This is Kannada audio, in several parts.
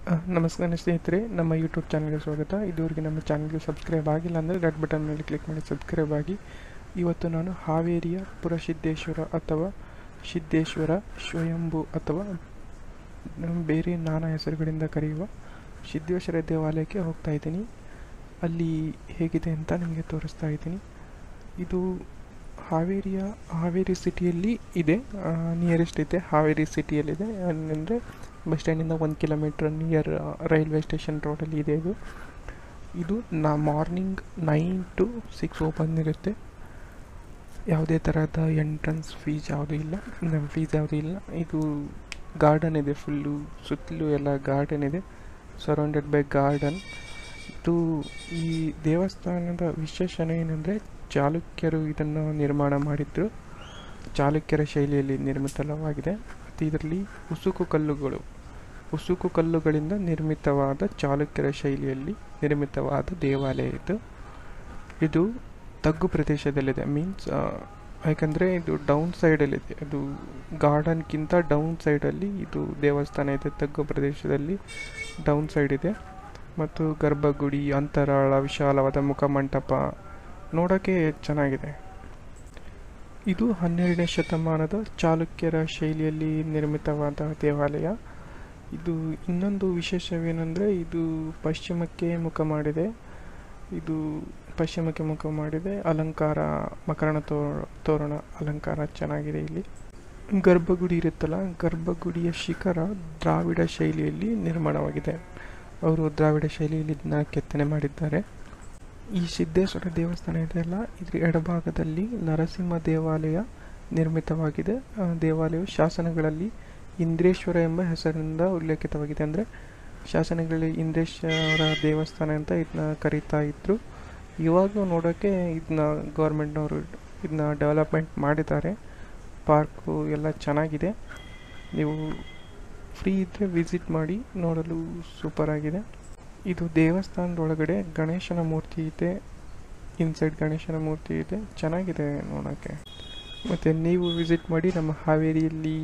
ಆ, ನಮಸ್ಕಾರ ಸ್ನೇಹಿತರೆ ನಮ್ಮ ಯೂಟ್ಯೂಬ್ ಚಾನಲ್ಗೆ ಸ್ವಾಗತ ಇದುವರೆಗೆ ನಮ್ಮ ಚಾನಲ್ಗೆ ಸಬ್ಸ್ಕ್ರೈಬ್ ಆಗಿಲ್ಲ ಅಂದರೆ ರೆಡ್ ಬಟನ್ ಮೇಲೆ ಕ್ಲಿಕ್ ಮಾಡಿ ಸಬ್ಸ್ಕ್ರೈಬ್ ಆಗಿ ಇವತ್ತು ನಾನು ಹಾವೇರಿಯ ಪುರಸಿದ್ದೇಶ್ವರ ಅಥವಾ ಸಿದ್ದೇಶ್ವರ ಸ್ವಯಂಭು ಅಥವಾ ನಮ್ಮ ಬೇರೆ ನಾನಾ ಹೆಸರುಗಳಿಂದ ಕರೆಯುವ ಸಿದ್ದೇಶ್ವರ ದೇವಾಲಯಕ್ಕೆ ಹೋಗ್ತಾ ಇದ್ದೀನಿ ಅಲ್ಲಿ ಹೇಗಿದೆ ಅಂತ ನಿಮಗೆ ತೋರಿಸ್ತಾ ಇದ್ದೀನಿ ಇದು ಹಾವೇರಿಯ ಹಾವೇರಿ ಸಿಟಿಯಲ್ಲಿ ಇದೆ ನಿಯರೆಸ್ಟ್ ಇದೆ ಹಾವೇರಿ ಸಿಟಿಯಲ್ಲಿದೆ ಅಂದರೆ ಬಸ್ ಸ್ಟ್ಯಾಂಡಿಂದ ಒಂದು ಕಿಲೋಮೀಟ್ರ್ ನಿಯರ್ ರೈಲ್ವೆ ಸ್ಟೇಷನ್ ರೋಡಲ್ಲಿ ಇದೆ ಇದು ಇದು ನಾ morning nine to six open ಇರುತ್ತೆ ಯಾವುದೇ ಥರದ ಎಂಟ್ರೆನ್ಸ್ ಫೀಸ್ ಯಾವುದೂ ಇಲ್ಲ ಫೀಸ್ ಯಾವುದೂ ಇಲ್ಲ ಇದು ಗಾರ್ಡನ್ ಇದೆ ಫುಲ್ಲು ಸುತ್ತಲೂ ಎಲ್ಲ ಗಾರ್ಡನ್ ಇದೆ ಸರೌಂಡೆಡ್ ಬೈ ಗಾರ್ಡನ್ ಇದು ಈ ದೇವಸ್ಥಾನದ ವಿಶೇಷಣೆ ಏನಂದರೆ ಚಾಲುಕ್ಯರು ಇದನ್ನು ನಿರ್ಮಾಣ ಮಾಡಿದ್ರು ಚಾಲುಕ್ಯರ ಶೈಲಿಯಲ್ಲಿ ನಿರ್ಮಿತವಾಗಿದೆ ಮತ್ತು ಇದರಲ್ಲಿ ಉಸುಕು ಕಲ್ಲುಗಳು ಉಸುಕು ಕಲ್ಲುಗಳಿಂದ ನಿರ್ಮಿತವಾದ ಚಾಲುಕ್ಯರ ಶೈಲಿಯಲ್ಲಿ ನಿರ್ಮಿತವಾದ ದೇವಾಲಯ ಇದು ಇದು ತಗ್ಗು ಪ್ರದೇಶದಲ್ಲಿದೆ ಮೀನ್ಸ್ ಯಾಕಂದರೆ ಇದು ಡೌನ್ ಸೈಡಲ್ಲಿದೆ ಅದು ಗಾರ್ಡನ್ಗಿಂತ ಡೌನ್ ಸೈಡಲ್ಲಿ ಇದು ದೇವಸ್ಥಾನ ಇದೆ ತಗ್ಗು ಪ್ರದೇಶದಲ್ಲಿ ಡೌನ್ ಸೈಡ್ ಇದೆ ಮತ್ತು ಗರ್ಭಗುಡಿ ಅಂತರಾಳ ವಿಶಾಲವಾದ ಮುಖಮಂಟಪ ನೋಡೋಕ್ಕೆ ಚೆನ್ನಾಗಿದೆ ಇದು ಹನ್ನೆರಡನೇ ಶತಮಾನದ ಚಾಲುಕ್ಯರ ಶೈಲಿಯಲ್ಲಿ ನಿರ್ಮಿತವಾದ ದೇವಾಲಯ ಇದು ಇನ್ನೊಂದು ವಿಶೇಷವೇನೆಂದರೆ ಇದು ಪಶ್ಚಿಮಕ್ಕೆ ಮುಖ ಮಾಡಿದೆ ಇದು ಪಶ್ಚಿಮಕ್ಕೆ ಮುಖ ಮಾಡಿದೆ ಅಲಂಕಾರ ಮಕರಣ ತೋ ತೋರಣ ಅಲಂಕಾರ ಚೆನ್ನಾಗಿದೆ ಇಲ್ಲಿ ಗರ್ಭಗುಡಿ ಇರುತ್ತಲ್ಲ ಗರ್ಭಗುಡಿಯ ಶಿಖರ ದ್ರಾವಿಡ ಶೈಲಿಯಲ್ಲಿ ನಿರ್ಮಾಣವಾಗಿದೆ ಅವರು ದ್ರಾವಿಡ ಶೈಲಿಯಲ್ಲಿ ಇದನ್ನ ಕೆತ್ತನೆ ಮಾಡಿದ್ದಾರೆ ಈ ಸಿದ್ದೇಶ್ವರ ದೇವಸ್ಥಾನ ಇದೆಯಲ್ಲ ಇದ್ರ ಎಡಭಾಗದಲ್ಲಿ ನರಸಿಂಹ ದೇವಾಲಯ ನಿರ್ಮಿತವಾಗಿದೆ ಆ ದೇವಾಲಯವು ಶಾಸನಗಳಲ್ಲಿ ಇಂದ್ರೇಶ್ವರ ಎಂಬ ಹೆಸರಿನಿಂದ ಉಲ್ಲೇಖಿತವಾಗಿದೆ ಅಂದರೆ ಶಾಸನಗಳಲ್ಲಿ ಇಂದ್ರೇಶ್ವರ ದೇವಸ್ಥಾನ ಅಂತ ಇದನ್ನ ಕರೀತಾ ಇದ್ರು ಇವಾಗ ನೋಡೋಕ್ಕೆ ಇದನ್ನ ಗೌರ್ಮೆಂಟ್ನವರು ಇದನ್ನ ಡೆವಲಪ್ಮೆಂಟ್ ಮಾಡಿದ್ದಾರೆ ಪಾರ್ಕು ಎಲ್ಲ ಚೆನ್ನಾಗಿದೆ ನೀವು ಫ್ರೀ ಇದ್ದರೆ ವಿಸಿಟ್ ಮಾಡಿ ನೋಡಲು ಸೂಪರ್ ಆಗಿದೆ ಇದು ದೇವಸ್ಥಾನದ ಒಳಗಡೆ ಗಣೇಶನ ಮೂರ್ತಿ ಇದೆ ಇನ್ಸೈಡ್ ಗಣೇಶನ ಮೂರ್ತಿ ಇದೆ ಚೆನ್ನಾಗಿದೆ ನೋಡೋಕ್ಕೆ ಮತ್ತು ನೀವು ವಿಸಿಟ್ ಮಾಡಿ ನಮ್ಮ ಹಾವೇರಿಯಲ್ಲಿ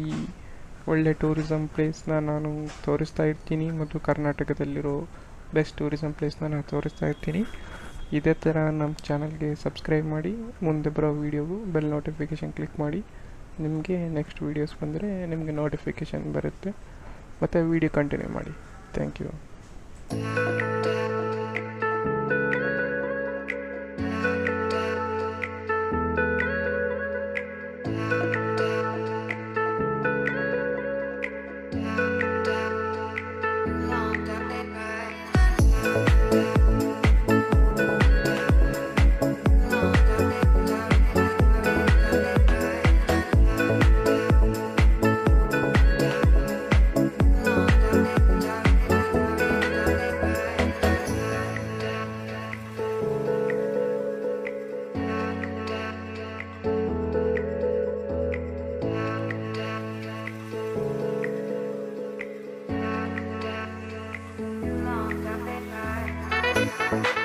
ಒಳ್ಳೆ ಟೂರಿಸಮ್ ಪ್ಲೇಸ್ನ ನಾನು ತೋರಿಸ್ತಾ ಇರ್ತೀನಿ ಮತ್ತು ಕರ್ನಾಟಕದಲ್ಲಿರೋ ಬೆಸ್ಟ್ ಟೂರಿಸಮ್ ಪ್ಲೇಸ್ನ ನಾನು ತೋರಿಸ್ತಾ ಇರ್ತೀನಿ ಇದೇ ಥರ ನಮ್ಮ ಚಾನಲ್ಗೆ ಸಬ್ಸ್ಕ್ರೈಬ್ ಮಾಡಿ ಮುಂದೆ ಬರೋ ವೀಡಿಯೋಗೂ ಬೆಲ್ ನೋಟಿಫಿಕೇಷನ್ ಕ್ಲಿಕ್ ಮಾಡಿ ನಿಮಗೆ ನೆಕ್ಸ್ಟ್ ವೀಡಿಯೋಸ್ ಬಂದರೆ ನಿಮಗೆ ನೋಟಿಫಿಕೇಷನ್ ಬರುತ್ತೆ ಮತ್ತು ವೀಡಿಯೋ ಕಂಟಿನ್ಯೂ ಮಾಡಿ thank you Long, got that vibe.